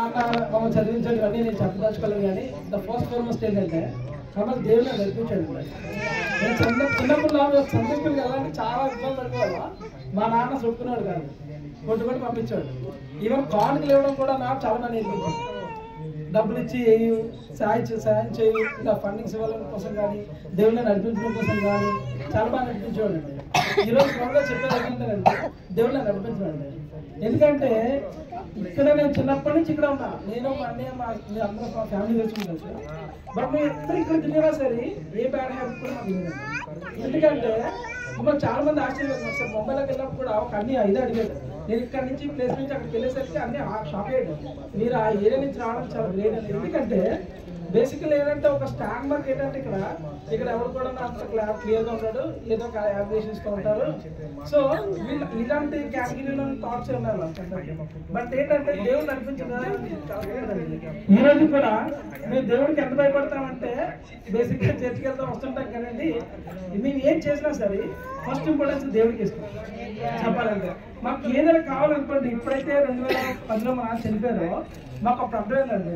మమ్మల్ని చదివించాడు కానీ నేను చెప్పదలుచుకోలేదు కానీ ద ఫస్ట్ ఫార్మస్ట్ ఏంటంటే మమ్మల్ని దేవుడు నాకు నడిపించాడు నేను చిన్న చిన్నప్పుడు నాకు సంతకులు వెళ్ళాలంటే చాలా ఇబ్బంది పడిపోవాలా మా నాన్న చెప్పుకున్నాడు కాదు కొట్టు కొట్టి పంపించాడు ఈవెన్ కార్డుకి లేవడం కూడా నాకు చాలా మంది నేర్పించాడు డబ్బులు ఇచ్చి వేయు సాయం చే- సాయం చేయు ఇలా ఫండింగ్స్ ఇవ్వడం కోసం కానీ దేవుడిని నడిపించడం కోసం కానీ చాలా బాగా నడిపించేవాడు ఈ రోజు త్వరగా చెప్పేది ఏంటంటే దేవుడిని నడిపించడం ఎందుకంటే ఇక్కడ నేను చిన్నప్పటి నుంచి ఇక్కడ ఉన్నా నేను మా అన్నయ్య మా మేము అందరం మా ఫ్యామిలీ తెలుసుకుంటాం బట్ మేము ఎక్కడ ఇక్కడ తిరిగినా సరే ఏ బ్యాడ్ హ్యాబిట్ కూడా మాకు లేదు ఎందుకంటే మమ్మల్ని చాలా మంది ఆశ్చర్యపోతుంది ఒకసారి ముంబైలోకి వెళ్ళినప్పుడు కూడా ఒక అన్ని ఐదు అడిగాడు నేను ఇక్కడ నుంచి ప్లేస్ నుంచి అక్కడికి వెళ్ళేసరికి అన్ని షాక్ అయ్యాడు మీరు ఆ ఏరియా నుంచి రావడం చాలా గ్రేట్ అని ఎందుకంటే బేసికల్ ఏంటంటే ఒక స్టాండ్ మార్క్ ఏంటంటే ఇక్కడ ఇక్కడ ఎవరు కూడా అంత క్లియర్ గా ఉంటాడు ఏదో ఒక యావరేషన్ ఇస్తూ ఉంటారు సో వీళ్ళ ఇలాంటి కేటగిరీలో థాట్స్ ఉన్నారు బట్ ఏంటంటే దేవుడు నడిపించింది ఈ రోజు కూడా మేము దేవుడికి ఎంత భయపడతామంటే బేసిక్ గా చర్చికి వెళ్తాం వస్తుంటాం కదండి మేము ఏం చేసినా సరే ఫస్ట్ ఇంపార్టెన్స్ దేవుడికి ఇస్తాం చెప్పాలంటే మాకు ఏదైనా కావాలనుకోండి ఇప్పుడైతే రెండు వేల పదిలో మా నాన్న చనిపోయారో మాకు అప్పుడు అర్థమైందండి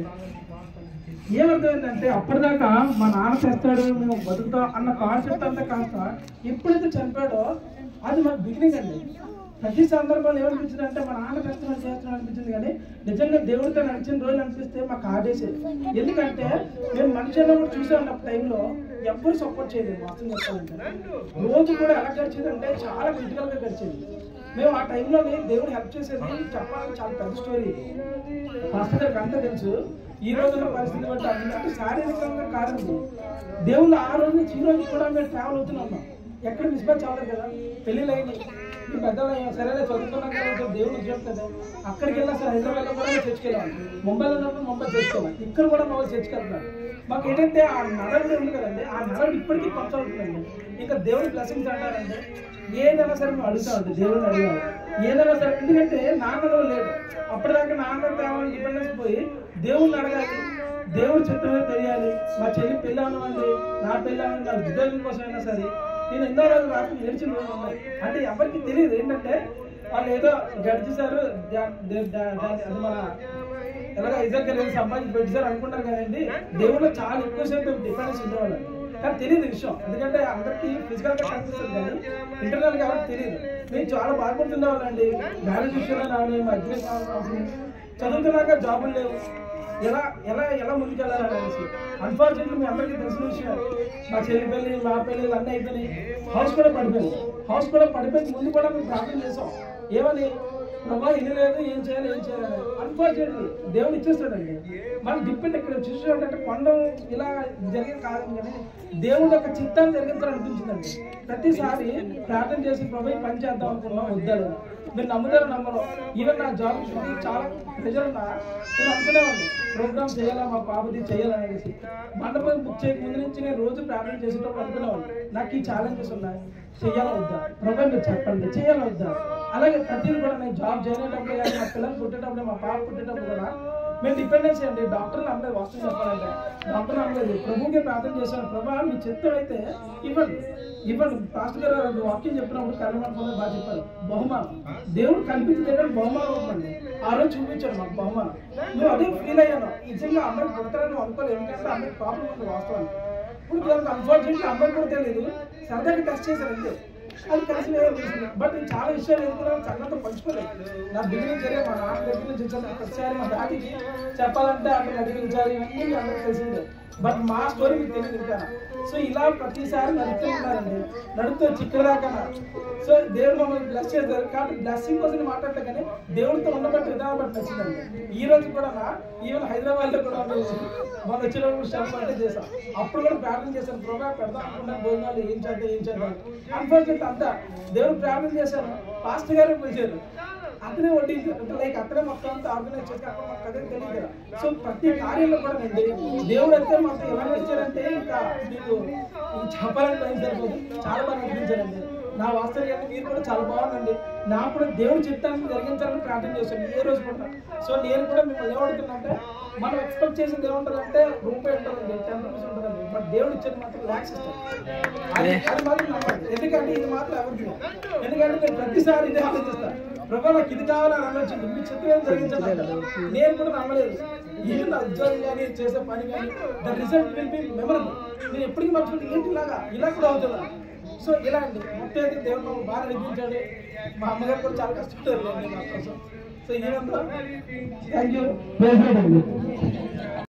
ఏమర్థమైందంటే అప్పటిదాకా మా నాన్న చేస్తాడు మేము బతుకుతాం అన్న కాన్సెప్ట్ అంతా కాస్త ఎప్పుడైతే చనిపోయాడో అది మాకు బిగినింగ్ అండి ప్రతి సందర్భంలో ఏమనిపించింది అంటే మా నాన్న కష్టం చేస్తున్నాడు అనిపించింది కానీ నిజంగా దేవుడితో నడిచిన రోజులు అనిపిస్తే మాకు ఆడేసేది ఎందుకంటే మేము మనిషి అన్నప్పుడు చూసాం ఆ టైంలో ఎవ్వరు సపోర్ట్ చేయలేదు వాస్తవం చెప్పాలంటే రోజు కూడా ఎలా గడిచేది అంటే చాలా క్రిటికల్ గా గడిచేది మేము ఆ టైంలో దేవుడు హెల్ప్ చేసేది చెప్పాలంటే చాలా పెద్ద స్టోరీ పాస్టర్ గారికి అంతా తెలుసు ఈ రోజున్న పరిస్థితి బట్టి అది అంటే శారీరకంగా కారణం దేవుళ్ళు ఆ రోజు నుంచి ఈ రోజు కూడా మేము ట్రావెల్ అవుతున్నాం ఎక్కడ మిస్మ్యాచ్ అవ్వలేదు కదా పెళ్ళిళ్ళు అయినాయి మీ పెద్దలు అయ్యాం సరేలే చదువుకున్నాం కదా కొంచెం దేవుడు ఉద్యోగం కదా అక్కడికి వెళ్ళా సార్ హైదరాబాద్లో కూడా మేము చర్చకెళ్ళాం ముంబైలో ఉన్నప్పుడు ముంబై చర్చకెళ్ళాం ఇక్కడ కూడా మా వాళ్ళు చర్చకెళ్తున్నారు మాకు ఏంటంటే ఆ నడవడి ఉంది కదండి ఆ నడవడి ఇప్పటికీ కొనసాగుతుందండి ఇంకా దేవుడి బ్లెస్సింగ్స్ అంటారంటే ఏదైనా సరే మేము అడుగుతామండి దేవుడిని అడిగాము ఏదైనా సరే ఎందుకంటే నాన్నలో లేదు అప్పటిదాకా నాన్న తేవాలి డిపెండెన్స్ పోయి దేవుడిని అడగాలి దేవుడి చిత్తమే తెలియాలి మా చెల్లి పెళ్ళి అవ్వండి నా పెళ్ళి అవ్వండి నా ఉద్యోగం కోసం అయినా సరే నేను ఎన్నో రోజులు రాత్రి ఏడ్చిన రోజులు ఉన్నాయి అంటే ఎవరికి తెలియదు ఏంటంటే వాళ్ళు ఏదో గడిచేశారు దా- దా- దా- దాన్ని- అది మన ఎలాగ ఇజర్ గారు సంపాదించి పెట్టారు అనుకుంటారు కదండి దేవుళ్ళు చాలా ఎక్కువ సేపు డిపెండెన్స్ ఉండేవాళ్ళు కానీ తెలియదు విషయం ఎందుకంటే అందరికీ ఫిజికల్ గా కనిపిస్తుంది కానీ ఇంటర్నల్ గా ఎవరికి తెలియదు మేము చాలా బాధపడుతుండే వాళ్ళండి మ్యారేజ్ విషయంలో రావాలి మా అగ్రి చదువుతున్నాక జాబులు లేవు ఎలా ఎలా ఎలా ముందుకెళ్ళాలి అనేసి అన్ఫార్చునేట్లీ మీ అందరికీ తెలిసిన విషయం మా చెల్లి పెళ్ళి మా పెళ్ళి అన్నీ అయిపోయినాయి హౌస్ కూడా పడిపోయింది హౌస్ కూడా పడిపోయి ముందు కూడా మేము ప్రార్థన చేసాం ఏమని ప్రభా ఇది లేదు ఏం చేయాలి ఏం చేయాలి అన్ఫార్చునేట్లీ దేవుడు ఇచ్చేస్తాడండి మనం డిపెండ్ ఇక్కడ చూసినట్టు కొండ ఇలా జరిగేది కాదు కానీ దేవుడు ఒక చిత్తాన్ని జరిగించాలనిపించిందండి ప్రతిసారి ప్రార్థన చేసి ప్రభు ఈ పని చేద్దాం అనుకున్నాం వద్దాడు మీరు నమ్ముతారో నమ్మరు ఈవెన్ నా జాబ్ చాలా ప్రెజర్ ఉన్నా నేను అనుకునేవాడిని ప్రోగ్రామ్ చేయాలా మా పాపది చేయాలనేసి మండపం బుక్ చేయక ముందు నుంచి నేను రోజు ప్రార్థన చేసేటప్పుడు అనుకునేవాడిని నాకు ఈ ఛాలెంజెస్ ఉన్నాయి చేయాలా వద్దా ప్రభు మీరు చెప్పండి చేయాలా వద్దా అలాగే ప్రతిదీ కూడా నేను జాబ్ చేయలేటప్పుడు కానీ మా పిల్లలు పుట్టేటప్పుడు మా పాప పుట్టేటప్పుడు కూడా మేము డిపెండెన్సీ అండి డాక్టర్లు నమ్మలేదు వాస్తవం చెప్పాలంటే డాక్టర్ నమ్మలేదు ప్రభుకే ప్రార్థన చేశాను ప్రభా మీ చిత్తం అయితే ఇవ్వండి ఇవ్వండి పాస్టర్ గారు అది వాక్యం చెప్పినప్పుడు కర్మపంలో బాగా చెప్పారు బహుమానం దేవుడు కనిపించలేదు బహుమానం ఇవ్వండి ఆ రోజు చూపించాడు మాకు బహుమానం నువ్వు అదే ఫీల్ అయ్యాను నిజంగా అమ్మాయి పుడతారని అనుకోలేదు ఎందుకంటే అమ్మాయి ప్రాబ్లం ఉంది వాస్తవానికి ఇప్పుడు దానికి అన్ఫార్చునేట్లీ అమ్మాయి కూడా తెలియదు సరదాగా టెస్ట్ చేశారు అంతే అది కలిసి బట్ నేను చాలా విషయాలు ఎదుగుతున్నాను సంగతి పంచుకోలేదు నా బిగినింగ్ జరిగే మా నాన్న దగ్గర నుంచి వచ్చాను ప్రతిసారి మా డాడీకి చెప్పాలంటే అక్కడ నడిపించాలి ఇవన్నీ మీ అందరికీ తెలిసిందే బట్ మా స్టోరీ మీకు తెలియదు ఇంకా సో ఇలా ప్రతిసారి నడుస్తూ ఉన్నారండి నడుస్తూ వచ్చి ఇక్కడ దాకా సో దేవుడు మమ్మల్ని బ్లెస్ చేస్తారు కాబట్టి బ్లెస్సింగ్ కోసం నేను మాట్లాడలే కానీ దేవుడితో ఉండబట్టి విధానం బట్టి నచ్చిందండి ఈ రోజు కూడా ఈవెన్ హైదరాబాద్ లో కూడా మనం వచ్చినప్పుడు శ్రమ అంటే చేసాం అప్పుడు కూడా ప్రార్థన చేశాను ప్రోగ్రామ్ పెడదాం అనుకున్న భోజనాలు ఏం చేద్దాం ఏం చేద్దాం అన్ఫార్చునేట్ అంతా దేవుడు ప్రార్థన చేశాను పాస్టర్ గారు పిలిచారు అతనే వడ్డించారు అంటే లైక్ అతనే మొత్తం అంతా ఆర్గనైజ్ చేసి అక్కడ మాకు అదే తెలియదు కదా సో ప్రతి కార్యంలో కూడా అండి దేవుడు అయితే మాకు ఎలా నడిచారంటే ఇంకా మీకు ఇది చెప్పాలని టైం సరిపోదు చాలా బాగా నడిపించారండి నా వాస్తవానికి మీరు కూడా చాలా బాగుందండి నాకు కూడా దేవుడు చిత్తాన్ని జరిగించాలని ప్రార్థన చేశాను ఏ రోజు కూడా సో నేను కూడా మిమ్మల్ని ఏమడుగుతున్నంటే మనం ఎక్స్పెక్ట్ చేసింది ఏముంటుందంటే రూపాయి ఉంటుందండి టెన్ రూపీస్ ఉంటుందండి బట్ దేవుడు ఇచ్చేది మాత్రం ల్యాక్స్ ఇస్తాడు అది అది మాత్రం నమ్మండి ఎందుకంటే ఇది మాత్రం ఎవరికి ఎందుకంటే నేను ప్రతిసారి ఇదే ఆలోచిస్తాను ప్రభా నాకు ఇది కావాలని ఆలోచించి మీ చిత్తం ఏం జరిగించలేదు నేను కూడా నమ్మలేదు ఇది నా ఉద్యోగం కానీ చేసే పని కానీ the result will be memorable నేను ఎప్పటికీ మర్చిపోతే ఏంటి ఇలాగా ఇలా కూడా అవుతుందా సో ఇలా అండి మొత్తం అయితే దేవుడు మమ్మల్ని బాగా నడిపించాడు మా అమ్మగారు కూడా చాలా కష్టపడారు మా కోసం సో ఈ థ్యాంక్ యూ